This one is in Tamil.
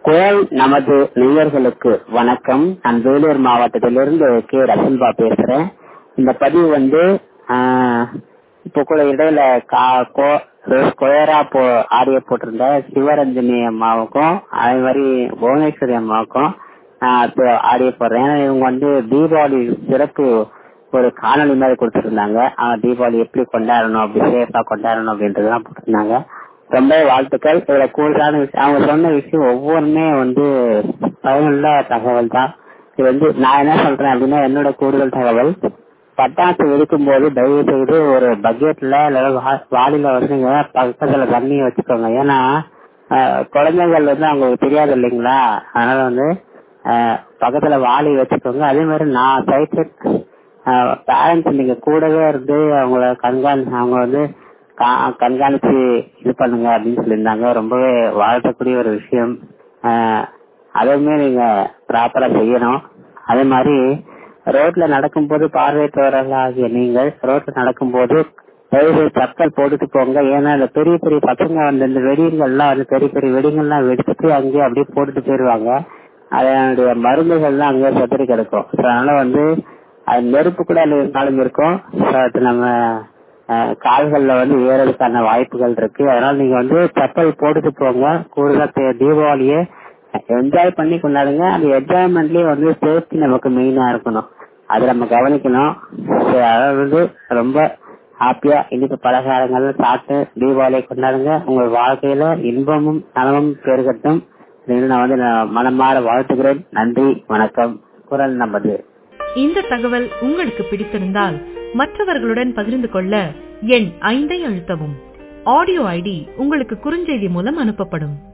குரல் நமது நேயர்களுக்கு வணக்கம் நான் வேலூர் மாவட்டத்திலிருந்து கே ரசன்பா பேசுறேன் இந்த பதிவு வந்து ஆஹ், இப்போ கூட இடையில கா- கோ- ஸ்கொயரா போ ஆடியோ போட்டிருந்த சிவரஞ்சனி அம்மாவுக்கும் அதே மாதிரி புவனேஸ்வரி அம்மாவுக்கும் நான் இப்போ ஆடியோ போடுறேன் ஏன்னா இவங்க வந்து தீபாவளி சிறப்பு ஒரு காணொளி மாதிரி கொடுத்துருந்தாங்க ஆஹ் தீபாவளி எப்படி கொண்டாடணும் அப்படி சேஃபா கொண்டாடணும் அப்படின்றதெல்லாம் போட்டிருந்தாங்க ரொம்ப வாழ்த்துக்கள் இதுல கூடுதலான விஷயம் அவங்க சொன்ன விஷயம் ஒவ்வொருமே வந்து பயனுள்ள தகவல் தான் இது வந்து நான் என்ன சொல்றேன் அப்படின்னா என்னோட கூடுதல் தகவல் பட்டாசு வெடிக்கும் போது தயவு செய்து ஒரு பக்கெட்ல இல்ல வா- வாளில வந்து நீங்க பக்கத்துல தண்ணி வச்சுக்கோங்க ஏன்னா ஆஹ், குழந்தைகள் வந்து அவங்களுக்கு தெரியாது இல்லைங்களா அதனால வந்து ஆஹ், பக்கத்துல வாளி வச்சுக்கோங்க அதே மாதிரி நான் சைட் பேரண்ட்ஸ் நீங்க கூடவே இருந்து அவங்கள கண்காணி அவங்க வந்து கா- கண்காணிச்சு இது பண்ணுங்க அப்படின்னு சொல்லியிருந்தாங்க ரொம்பவே வாழ்த்தக்கூடிய ஒரு விஷயம் ஆஹ், அதுவுமே நீங்க ப்ராப்பரா செய்யணும் அதே மாதிரி ரோட்ல நடக்கும்போது பார்வையற்றவர்களாகிய நீங்கள் ரோட்ல நடக்கும்போது தயவுசெய்து செப்பல் போட்டுட்டு போங்க ஏன்னா இந்த பெரிய பெரிய பசங்க வந்து இந்த வெடிங்கள்லாம் வந்து பெரிய பெரிய வெடிங்கள்லாம் வெடிச்சுட்டு அங்கேயே அப்படியே போட்டுட்டு போயிருவாங்க அதனுடைய மருந்துகள்லாம் அங்கேயே செதறி கிடக்கும் So, அதனால வந்து அது நெருப்பு கூட அதுல இருந்தாலும் இருக்கும் So, அது நம்ம அஹ், கால்கள்ல வந்து ஏறதுக்கான வாய்ப்புகள் இருக்கு அதனால நீங்க வந்து செப்பல் போட்டுட்டு போங்க கூடுதலா தே- தீபாவளியை என்ஜாய் பண்ணி கொண்டாடுங்க அந்த என்ஜாய்மெண்ட்லயே வந்து சேஃப்டி நமக்கு மெயினா இருக்கணும் அதை நம்ம கவனிக்கணும் So, அதாவது வந்து ரொம்ப ஹாப்பியா இனிப்பு பலகாரங்கள் சாப்பிட்டு தீபாவளியை கொண்டாடுங்க உங்கள் வாழ்க்கையில இன்பமும் நலமும் பெருகட்டும் அப்படின்னு நான் வந்து நான் மனமாற வாழ்த்துகிறேன் நன்றி வணக்கம் குரல் நமது இந்த தகவல் உங்களுக்கு பிடித்திருந்தால் மற்றவர்களுடன் பகிர்ந்து கொள்ள எண் ஐந்தை அழுத்தவும் ஆடியோ ஐடி உங்களுக்கு குறுஞ்செய்தி மூலம் அனுப்பப்படும்